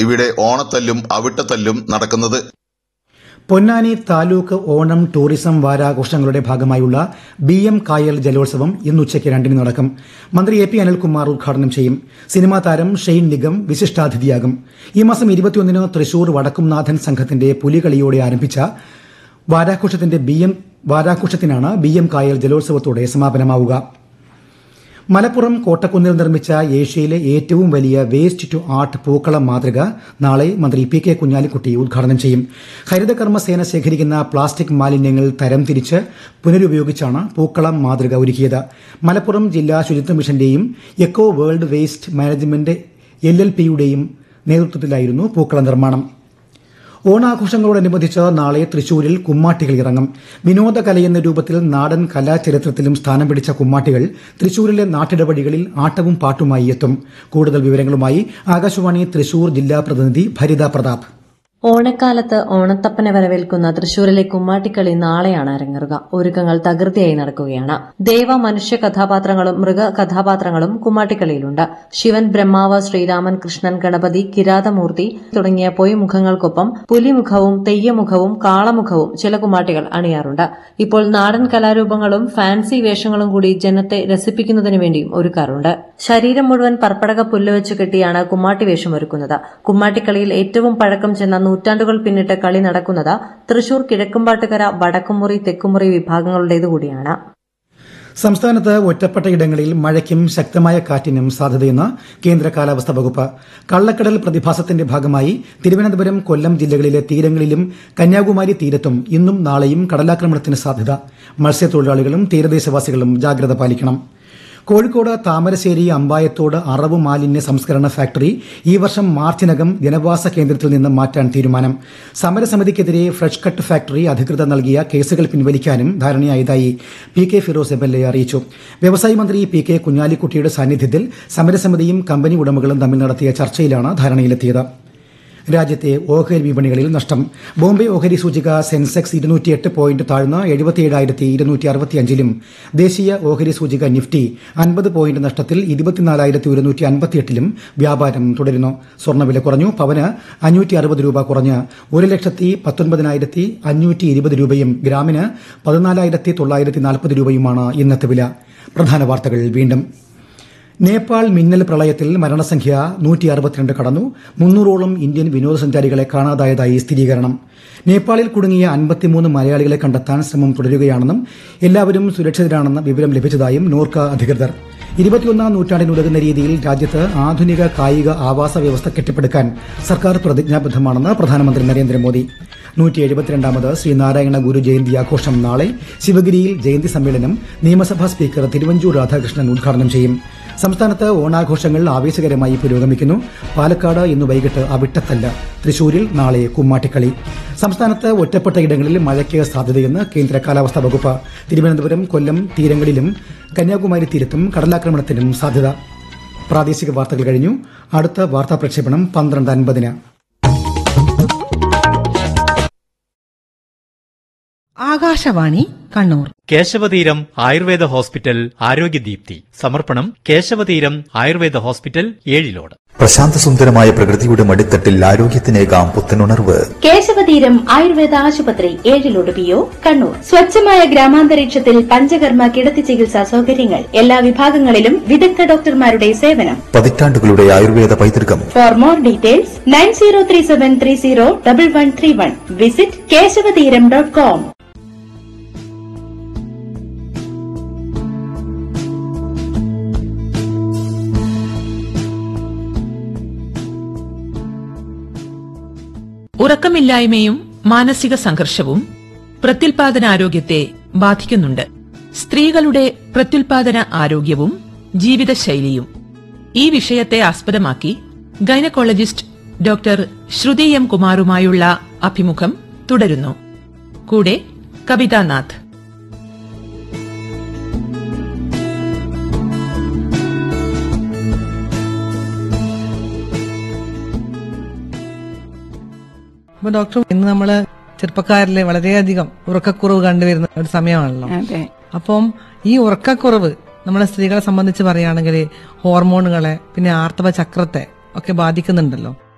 ഇവിടെ ഓണത്തല്ലും അവിട്ടത്തല്ലും നടക്കുന്നത് പൊന്നാനി താലൂക്ക് ഓണം ടൂറിസം വാരാഘോഷങ്ങളുടെ ഭാഗമായുള്ള ബി എം കായൽ ജലോത്സവം ഇന്ന് ഉച്ചയ്ക്ക് രണ്ടിന് നടക്കും മന്ത്രി എ പി അനിൽകുമാർ ഉദ്ഘാടനം ചെയ്യും സിനിമാ താരം ഷെയ്ൻ നിഗം വിശിഷ്ടാതിഥിയാകും ഈ മാസം ഇരുപത്തിയൊന്നിന് തൃശൂർ വടക്കുംനാഥൻ സംഘത്തിന്റെ പുലികളിയോടെ ആരംഭിച്ച വാരാഘോഷത്തിന്റെ ബി എം വാരാഘോഷത്തിനാണ് ബി എം കായൽ ജലോത്സവത്തോടെ സമാപനമാവുക മലപ്പുറം കോട്ടക്കുന്നിൽ നിർമ്മിച്ച ഏഷ്യയിലെ ഏറ്റവും വലിയ വേസ്റ്റ് ടു ആർട്ട് പൂക്കളം മാതൃക നാളെ മന്ത്രി പി കെ കുഞ്ഞാലിക്കുട്ടി ഉദ്ഘാടനം ചെയ്യും ഹരിതകർമ്മസേന ശേഖരിക്കുന്ന പ്ലാസ്റ്റിക് മാലിന്യങ്ങൾ തരംതിരിച്ച് പുനരുപയോഗിച്ചാണ് പൂക്കളം മാതൃക ഒരുക്കിയത് മലപ്പുറം ജില്ലാ ശുചിത്വ മിഷന്റെയും eco world waste management L L പിയുടെയും നേതൃത്വത്തിലായിരുന്നു പൂക്കള നിർമ്മാണം ഓണാഘോഷങ്ങളോടനുബന്ധിച്ച് നാളെ തൃശൂരിൽ കുമ്മാട്ടികൾ ഇറങ്ങും വിനോദകലയെന്ന രൂപത്തിൽ നാടൻ കലാചരിത്രത്തിലും സ്ഥാനം പിടിച്ച കുമ്മാട്ടികൾ തൃശൂരിലെ നാട്ടിടവഴികളിൽ ആട്ടവും പാട്ടുമായി എത്തും കൂടുതൽ വിവരങ്ങളുമായി ആകാശവാണി തൃശൂർ ജില്ലാ പ്രതിനിധി ഭരിത പ്രതാപ് ഓണക്കാലത്ത് ഓണത്തപ്പനെ വരവേൽക്കുന്ന തൃശൂരിലെ കുമ്മാട്ടിക്കളി നാളെയാണ് അരങ്ങേറുക ഒരുക്കങ്ങൾ തകൃതിയായി നടക്കുകയാണ് ദേവ മനുഷ്യ കഥാപാത്രങ്ങളും മൃഗ കഥാപാത്രങ്ങളും കുമ്മാട്ടിക്കളിയിലുണ്ട് ശിവൻ ബ്രഹ്മാവ് ശ്രീരാമൻ കൃഷ്ണൻ ഗണപതി കിരാതമൂർത്തി തുടങ്ങിയ പൊയ്മുഖങ്ങൾക്കൊപ്പം പുലിമുഖവും തെയ്യമുഖവും കാളമുഖവും ചില കുമ്മാട്ടികൾ അണിയാറുണ്ട് ഇപ്പോൾ നാടൻ കലാരൂപങ്ങളും ഫാൻസി വേഷങ്ങളും കൂടി ജനത്തെ രസിപ്പിക്കുന്നതിനു വേണ്ടിയും ഒരുക്കാറുണ്ട് ശരീരം മുഴുവൻ പർപ്പടക പുല്ല് വെച്ച് കെട്ടിയാണ് കുമ്മാട്ടി വേഷം ഒരുക്കുന്നത് കുമ്മാട്ടിക്കളിയിൽ ഏറ്റവും പഴക്കം ചെന്ന നൂറ്റാണ്ടുകൾ പിന്നിട്ട് കളി നടക്കുന്നത് തൃശൂർ കിഴക്കുംപാട്ടുകര വടക്കുമുറി തെക്കുമുറി വിഭാഗങ്ങളുടേതു കൂടിയാണ് സംസ്ഥാനത്ത് ഒറ്റപ്പെട്ട ഇടങ്ങളിൽ മഴയ്ക്കും ശക്തമായ കാറ്റിനും സാധ്യതയെന്ന് കേന്ദ്ര കാലാവസ്ഥാ വകുപ്പ് കള്ളക്കടൽ പ്രതിഭാസത്തിന്റെ ഭാഗമായി തിരുവനന്തപുരം കൊല്ലം ജില്ലകളിലെ തീരങ്ങളിലും കന്യാകുമാരി തീരത്തും ഇന്നും നാളെയും കടലാക്രമണത്തിന് സാധ്യത മത്സ്യത്തൊഴിലാളികളും തീരദേശവാസികളും ജാഗ്രത പാലിക്കണം കോഴിക്കോട് താമരശ്ശേരി അമ്പായത്തോട് അറവ് മാലിന്യ സംസ്കരണ ഫാക്ടറി ഈ വർഷം മാർച്ചിനകം ജനവാസ കേന്ദ്രത്തിൽ നിന്ന് മാറ്റാൻ തീരുമാനം സമരസമിതിക്കെതിരെ ഫ്രഷ് കട്ട് ഫാക്ടറി അധികൃതർ നൽകിയ കേസുകൾ പിൻവലിക്കാനും ധാരണയായതായി P K Firoz M L A അറിയിച്ചു വ്യവസായ മന്ത്രി പി കെ കുഞ്ഞാലിക്കുട്ടിയുടെ സാന്നിധ്യത്തിൽ സമരസമിതിയും കമ്പനി ഉടമകളും തമ്മിൽ നടത്തിയ ചർച്ചയിലാണ് ധാരണയിലെത്തിയത് രാജ്യത്തെ ഓഹരി വിപണികളിൽ നഷ്ടം ബോംബെ ഓഹരി സൂചിക സെൻസെക്സ് ഇരുന്നൂറ്റിയെട്ട് പോയിന്റ് താഴ്ന്ന് എഴുപത്തിയേഴായിരത്തി ഇരുന്നൂറ്റി അറുപത്തിയഞ്ചിലും ദേശീയ ഓഹരി സൂചിക നിഫ്റ്റി അൻപത് പോയിന്റ് നഷ്ടത്തിൽ ഇരുപത്തിനാലായിരത്തി ഒരുന്നൂറ്റി അൻപത്തിയെട്ടിലും വ്യാപാരം തുടരുന്നു സ്വർണ്ണവില കുറഞ്ഞു പവന് അഞ്ഞൂറ്റി അറുപത് രൂപ കുറഞ്ഞ് ഒരു ലക്ഷത്തി പത്തൊൻപതിനായിരത്തി അഞ്ഞൂറ്റി ഇരുപത് രൂപയും ഗ്രാമിന് പതിനാലായിരത്തി തൊള്ളായിരത്തി നാൽപ്പത് രൂപയുമാണ് ഇന്നത്തെ വില പ്രധാന വാർത്തകൾ വീണ്ടും നേപ്പാൾ മിന്നൽ പ്രളയത്തിൽ മരണസംഖ്യ നൂറ്റി അറുപത്തിരണ്ട് കടന്നു മുന്നൂറോളം ഇന്ത്യൻ വിനോദസഞ്ചാരികളെ കാണാതായതായി സ്ഥിരീകരണം നേപ്പാളിൽ കുടുങ്ങിയ അൻപത്തിമൂന്ന് മലയാളികളെ കണ്ടെത്താൻ ശ്രമം തുടരുകയാണെന്നും എല്ലാവരും സുരക്ഷിതരാണെന്ന വിവരം ലഭിച്ചതായും നോർക്ക അധികൃതർ ഇരുപത്തിയൊന്നാം നൂറ്റാണ്ടിനുതകുന്ന രീതിയിൽ രാജ്യത്ത് ആധുനിക കായിക ആവാസ വ്യവസ്ഥ കെട്ടിപ്പടുക്കാൻ സർക്കാർ പ്രതിജ്ഞാബദ്ധമാണെന്ന് പ്രധാനമന്ത്രി നരേന്ദ്രമോദി നൂറ്റി എഴുപത്തിരണ്ടാമത് ശ്രീനാരായണ ഗുരു ജയന്തി ആഘോഷം നാളെ ശിവഗിരിയിൽ ജയന്തി സമ്മേളനം നിയമസഭാ സ്പീക്കർ തിരുവഞ്ചൂർ രാധാകൃഷ്ണൻ ഉദ്ഘാടനം ചെയ്യും സംസ്ഥാനത്ത് ഓണാഘോഷങ്ങൾ ആവേശകരമായി പുരോഗമിക്കുന്നു പാലക്കാട് ഇന്ന് വൈകിട്ട് അവിട്ടത്തല്ല തൃശൂരിൽ നാളെ കുമ്മാട്ടിക്കളി സംസ്ഥാനത്ത് ഒറ്റപ്പെട്ട ഇടങ്ങളിൽ മഴയ്ക്ക് സാധ്യതയെന്ന് കേന്ദ്ര കാലാവസ്ഥാ വകുപ്പ് തിരുവനന്തപുരം കൊല്ലം തീരങ്ങളിലും കന്യാകുമാരി തീരത്തും കടലാക്രമണത്തിനും സാധ്യത പ്രാദേശിക വാർത്തകൾ കഴിഞ്ഞു അടുത്ത വാർത്താ പ്രക്ഷേപണം പന്ത്രണ്ട് അൻപതിന് ആകാശവാണി കണ്ണൂർ കേശവതീരം ആയുർവേദ ഹോസ്പിറ്റൽ ആരോഗ്യദീപ്തി സമർപ്പണം കേശവതീരം ആയുർവേദ ഹോസ്പിറ്റൽ ഏഴിലോട് പ്രശാന്തസുന്ദരമായ പ്രകൃതിയുടെ മടിത്തട്ടിൽ ആരോഗ്യത്തിനേകാം പുത്തനുണർവ് കേശവതീരം ആയുർവേദ ആശുപത്രി ഏഴിലോട് പി ഒ കണ്ണൂർ സ്വച്ഛമായ ഗ്രാമാന്തരീക്ഷത്തിൽ പഞ്ചകർമ്മ കിടത്തി ചികിത്സാ സൗകര്യങ്ങൾ എല്ലാ വിഭാഗങ്ങളിലും വിദഗ്ധ ഡോക്ടർമാരുടെ സേവനം പതിറ്റാണ്ടുകളുടെ ആയുർവേദ പൈതൃകം for more details nine zero three seven three zero double one three one visit Keshavatheeram dot com ഉറക്കമില്ലായ്മയും മാനസിക സംഘർഷവും പ്രത്യുൽപാദനാരോഗ്യത്തെ ബാധിക്കുന്നുണ്ട് സ്ത്രീകളുടെ പ്രത്യുൽപാദന ആരോഗ്യവും ജീവിതശൈലിയും ഈ വിഷയത്തെ ആസ്പദമാക്കി ഗൈനക്കോളജിസ്റ്റ് ഡോക്ടർ ശ്രുതി എം കുമാറുമായുള്ള അഭിമുഖം തുടരുന്നു കൂടെ കവിതാനാഥ് അപ്പൊ ഡോക്ടർ ഇന്ന് നമ്മള് ചെറുപ്പക്കാരിലെ വളരെയധികം ഉറക്കക്കുറവ് കണ്ടുവരുന്ന ഒരു സമയമാണല്ലോ അതെ അപ്പം ഈ ഉറക്കക്കുറവ് നമ്മളെ സ്ത്രീകളെ സംബന്ധിച്ച് പറയുകയാണെങ്കിൽ ഹോർമോണുകളെ പിന്നെ ആർത്തവ ചക്രത്തെ ഒക്കെ ബാധിക്കുന്നുണ്ടല്ലോ